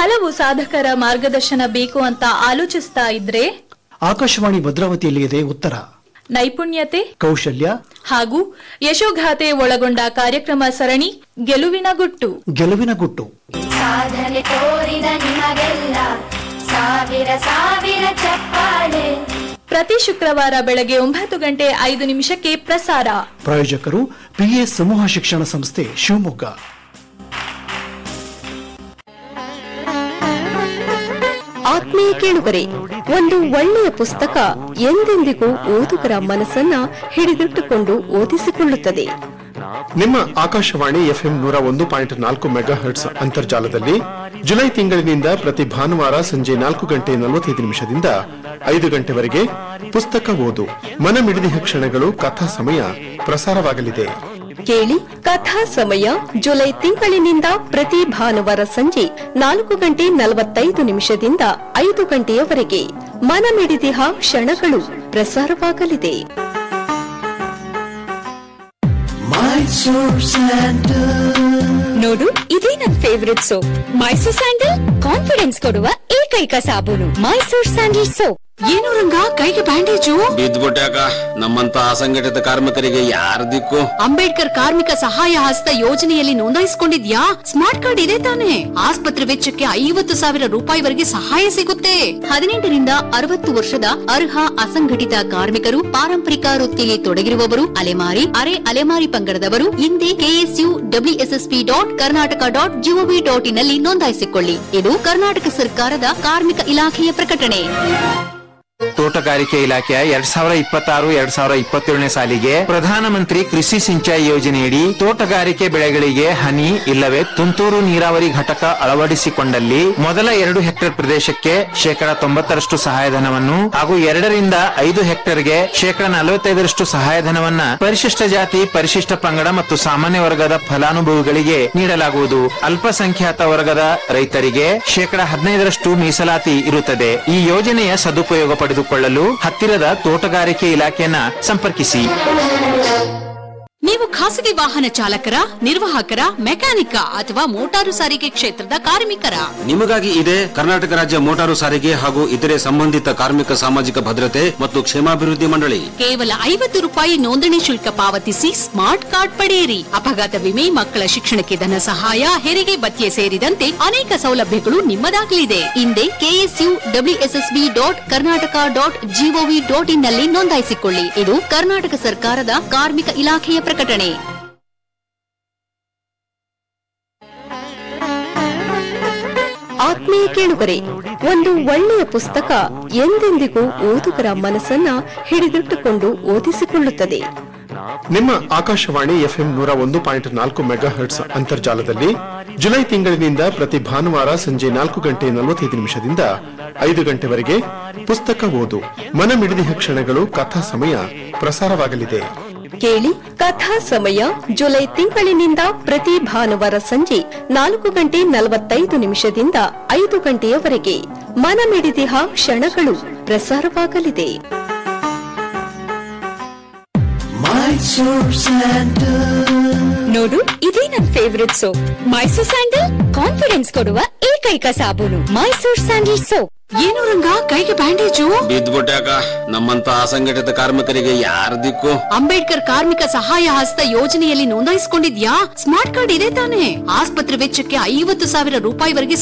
ಹಲವು ಸಾಧಕರ ಮಾರ್ಗದರ್ಶನ ಬೇಕು ಅಂತ ಆಲೋಚಿಸ್ತಾ ಇದ್ರೆ ಆಕಾಶವಾಣಿ ಭದ್ರಾವತಿಯಲ್ಲಿ ಇದೆ ಉತ್ತರ ನೈಪುಣ್ಯತೆ ಕೌಶಲ್ಯ ಹಾಗೂ ಯಶೋಗಾಥೆ ಒಳಗೊಂಡ ಕಾರ್ಯಕ್ರಮ ಸರಣಿ ಗೆಲುವಿನ ಗುಟ್ಟು ಗೆಲುವಿನ ಗುಟ್ಟು ಸಾಧನೆ ತೋರಿದ ನಿಮಗೆಲ್ಲ ಸಾವಿರ ಸಾವಿರ ಚಪ್ಪಾಳೆ ಪ್ರತಿ ಶುಕ್ರವಾರ ಬೆಳಗ್ಗೆ ಒಂಬತ್ತು ಗಂಟೆ ಐದು ನಿಮಿಷಕ್ಕೆ ಪ್ರಸಾರ ಪ್ರಾಯೋಜಕರು ಪಿಎಸ್ ಸಮೂಹ ಶಿಕ್ಷಣ ಸಂಸ್ಥೆ ಶಿವಮೊಗ್ಗ ಆತ್ಮೀಯ ಕೇಳುಗರೆ ಒಂದು ಒಳ್ಳೆಯ ಪುಸ್ತಕ ಎಂದೆಂದಿಗೂ ಓದುಗರ ಮನಸ್ಸನ್ನ ಹಿಡಿದಿಟ್ಟುಕೊಂಡು ಓದಿಸಿಕೊಳ್ಳುತ್ತದೆ ನಿಮ್ಮ ಆಕಾಶವಾಣಿ ಎಫ್ಎಂ ನೂರ ಒಂದು ಪಾಯಿಂಟ್ ನಾಲ್ಕು ಮೆಗಾ ಹರ್ಟ್ಸ್ ಅಂತರ್ಜಾಲದಲ್ಲಿ ಜುಲೈ ತಿಂಗಳಿನಿಂದ ಪ್ರತಿ ಭಾನುವಾರ ಸಂಜೆ ನಾಲ್ಕು ಗಂಟೆ ನಲವತ್ತೈದು ನಿಮಿಷದಿಂದ ಐದು ಗಂಟೆವರೆಗೆ ಪುಸ್ತಕ ಓದು ಮನಮಿಡಿದ ಕ್ಷಣಗಳು ಕಥಾ ಸಮಯ ಪ್ರಸಾರವಾಗಲಿದೆ ಕೇಳಿ ಕಥಾ ಸಮಯ ಜುಲೈ ತಿಂಗಳಿನಿಂದ ಪ್ರತಿ ಭಾನುವಾರ ಸಂಜೆ ನಾಲ್ಕು ಗಂಟೆ ನಲವತ್ತೈದು ನಿಮಿಷದಿಂದ ಐದು ಗಂಟೆಯವರೆಗೆ ಮನಮಿಡಿದಿಹ ಕ್ಷಣಗಳು ಪ್ರಸಾರವಾಗಲಿದೆ ನೋಡು ಇದೇ ನನ್ favourite soap Mysore sandal confidence ಕೊಡುವ ಏಕೈಕ ಸಾಬೂನು ಮೈಸೂರ್ ಸ್ಯಾಂಡಲ್ ಸೋಪ್ ಏನು ರಂಗ ಕೈಗೆ ಬ್ಯಾಂಡೇಜು ಬಿದ್ದ್ಬಿಟ್ಟಾಕ ನಮ್ಮಂತ ಅಸಂಘಟಿತ ಕಾರ್ಮಿಕರಿಗೆ ಯಾರ ದಿಕ್ಕು ಅಂಬೇಡ್ಕರ್ ಕಾರ್ಮಿಕ ಸಹಾಯ ಹಸ್ತ ಯೋಜನೆಯಲ್ಲಿ ನೋಂದಾಯಿಸಿಕೊಂಡಿದ್ಯಾ ಸ್ಮಾರ್ಟ್ ಕಾರ್ಡ್ ಇದೆ ತಾನೆ ಆಸ್ಪತ್ರೆ ವೆಚ್ಚಕ್ಕೆ ಐವತ್ತು ಸಾವಿರ ರೂಪಾಯಿವರೆಗೆ ಸಹಾಯ ಸಿಗುತ್ತೆ ಹದಿನೆಂಟರಿಂದ ಅರವತ್ತು ವರ್ಷದ ಅರ್ಹ ಅಸಂಘಟಿತ ಕಾರ್ಮಿಕರು ಪಾರಂಪರಿಕ ವೃತ್ತಿಯಲ್ಲಿ ತೊಡಗಿರುವವರು ಅಲೆಮಾರಿ ಅರೆ ಅಲೆಮಾರಿ ಪಂಗಡದವರು ಹಿಂದೆ KSU WSSP dot Karnataka dot GOV dot in ನಲ್ಲಿ ನೋಂದಾಯಿಸಿಕೊಳ್ಳಿ ಇದು ಕರ್ನಾಟಕ ಸರ್ಕಾರದ ಕಾರ್ಮಿಕ ಇಲಾಖೆಯ ಪ್ರಕಟಣೆ ತೋಟಗಾರಿಕೆ ಇಲಾಖೆಯ ಎರಡ್ ಸಾವಿರ ಇಪ್ಪತ್ತಾರು ಎರಡ್ ಸಾವಿರ ಇಪ್ಪತ್ತೇಳನೇ ಸಾಲಿಗೆ ಪ್ರಧಾನಮಂತ್ರಿ ಕೃಷಿ ಸಿಂಚಾಯಿ ಯೋಜನೆಯಡಿ ತೋಟಗಾರಿಕೆ ಬೆಳೆಗಳಿಗೆ ಹನಿ ಇಲ್ಲವೇ ತುಂತುರು ನೀರಾವರಿ ಘಟಕ ಅಳವಡಿಸಿಕೊಂಡಲ್ಲಿ ಮೊದಲ ಎರಡು ಹೆಕ್ಟೇರ್ ಪ್ರದೇಶಕ್ಕೆ ಶೇಕಡ ತೊಂಬತ್ತರಷ್ಟು ಸಹಾಯಧನವನ್ನು ಹಾಗೂ ಎರಡರಿಂದ ಐದು ಹೆಕ್ಟೇರ್ಗೆ ಶೇಕಡ ನಲವತ್ತೈದರಷ್ಟು ಸಹಾಯಧನವನ್ನ ಪರಿಶಿಷ್ಟ ಜಾತಿ ಪರಿಶಿಷ್ಟ ಪಂಗಡ ಮತ್ತು ಸಾಮಾನ್ಯ ವರ್ಗದ ಫಲಾನುಭವಿಗಳಿಗೆ ನೀಡಲಾಗುವುದು ಅಲ್ಪಸಂಖ್ಯಾತ ವರ್ಗದ ರೈತರಿಗೆ ಶೇಕಡ ಹದಿನೈದರಷ್ಟು ಮೀಸಲಾತಿ ಇರುತ್ತದೆ ಈ ಯೋಜನೆಯ ಸದುಪಯೋಗ ಪಡೆದುಕೊಳ್ಳಲು ಹತ್ತಿರದ ತೋಟಗಾರಿಕೆ ಇಲಾಖೆಯನ್ನ ಸಂಪರ್ಕಿಸಿ ನೀವು ಖಾಸಗಿ ವಾಹನ ಚಾಲಕರ ನಿರ್ವಾಹಕರ ಮೆಕ್ಯಾನಿಕ ಅಥವಾ ಮೋಟಾರು ಸಾರಿಗೆ ಕ್ಷೇತ್ರದ ಕಾರ್ಮಿಕರ ನಿಮಗಾಗಿ ಇದೆ ಕರ್ನಾಟಕ ರಾಜ್ಯ ಮೋಟಾರು ಸಾರಿಗೆ ಹಾಗೂ ಇತರೆ ಸಂಬಂಧಿತ ಕಾರ್ಮಿಕ ಸಾಮಾಜಿಕ ಭದ್ರತೆ ಮತ್ತು ಕ್ಷೇಮಾಭಿವೃದ್ಧಿ ಮಂಡಳಿ ಕೇವಲ ಐವತ್ತು ರೂಪಾಯಿ ನೋಂದಣಿ ಶುಲ್ಕ ಪಾವತಿಸಿ ಸ್ಮಾರ್ಟ್ ಕಾರ್ಡ್ ಪಡೆಯಿರಿ ಅಪಘಾತ ವಿಮೆ ಮಕ್ಕಳ ಶಿಕ್ಷಣಕ್ಕೆ ಧನ ಸಹಾಯ ಹೆರಿಗೆ ಭತ್ಯೆ ಸೇರಿದಂತೆ ಅನೇಕ ಸೌಲಭ್ಯಗಳು ನಿಮ್ಮದಾಗಲಿದೆ ಹಿಂದೆ KSU WSSB dot Karnataka dot GOV dot in ನಲ್ಲಿ ನೋಂದಾಯಿಸಿಕೊಳ್ಳಿ ಇದು ಕರ್ನಾಟಕ ಸರ್ಕಾರದ ಕಾರ್ಮಿಕ ಇಲಾಖೆಯ ಪ್ರಕಟಣೆ ಆತ್ಮೀಯ ಕೇಳುಗರೆ ಒಂದು ಒಳ್ಳೆಯ ಪುಸ್ತಕ ಎಂದೆಂದಿಗೂ ಓದುಗರ ಮನಸ್ಸನ್ನ ಹಿಡಿದಿಟ್ಟುಕೊಂಡು ಓದಿಸಿಕೊಳ್ಳುತ್ತದೆ ನಿಮ್ಮ ಆಕಾಶವಾಣಿ ಎಫ್ಎಂ ನೂರ ಒಂದು ಪಾಯಿಂಟ್ ನಾಲ್ಕು ಮೆಗಾ ಹರ್ಟ್ಸ್ ಅಂತರ್ಜಾಲದಲ್ಲಿ ಜುಲೈ ತಿಂಗಳಿನಿಂದ ಪ್ರತಿ ಭಾನುವಾರ ಸಂಜೆ ನಾಲ್ಕು ಗಂಟೆ ನಲವತ್ತೈದು ನಿಮಿಷದಿಂದ ಐದು ಗಂಟೆವರೆಗೆ ಪುಸ್ತಕ ಓದು ಮನಮಿಡಿದ ಕ್ಷಣಗಳು ಕಥಾ ಸಮಯ ಪ್ರಸಾರವಾಗಲಿದೆ ಕೇಳಿ ಕಥಾ ಸಮಯ ಜುಲೈ ತಿಂಗಳಿನಿಂದ ಪ್ರತಿ ಭಾನುವಾರ ಸಂಜೆ ನಾಲ್ಕು ಗಂಟೆ ನಲವತ್ತೈದು ನಿಮಿಷದಿಂದ ಐದು ಗಂಟೆಯವರೆಗೆ ಮನಮಿಡಿದಿಹ ಕ್ಷಣಗಳು ಪ್ರಸಾರವಾಗಲಿದೆ ನೋಡು ಇದೇ ನನ್ favourite soap Mysore sandal confidence ಕೊಡುವ ಏಕೈಕ ಸಾಬೂನು ಮೈಸೂರ್ ಸ್ಯಾಂಡಲ್ ಸೋಪ್ ಏನು ರಂಗ ಕೈಗೆ ಬ್ಯಾಂಡೇಜು ಬಿದ್ದ್ಬಿಟ್ಟಾಕ ನಮ್ಮಂತ ಅಸಂಘಟಿತ ಕಾರ್ಮಿಕರಿಗೆ ಯಾರ ದಿಕ್ಕು ಅಂಬೇಡ್ಕರ್ ಕಾರ್ಮಿಕ ಸಹಾಯ ಹಸ್ತ ಯೋಜನೆಯಲ್ಲಿ ನೋಂದಾಯಿಸಿಕೊಂಡಿದ್ಯಾ ಸ್ಮಾರ್ಟ್ ಕಾರ್ಡ್ ಇದೆ ತಾನೆ ಆಸ್ಪತ್ರೆ ವೆಚ್ಚಕ್ಕೆ ಐವತ್ತು ಸಾವಿರ ರೂಪಾಯಿವರೆಗೆ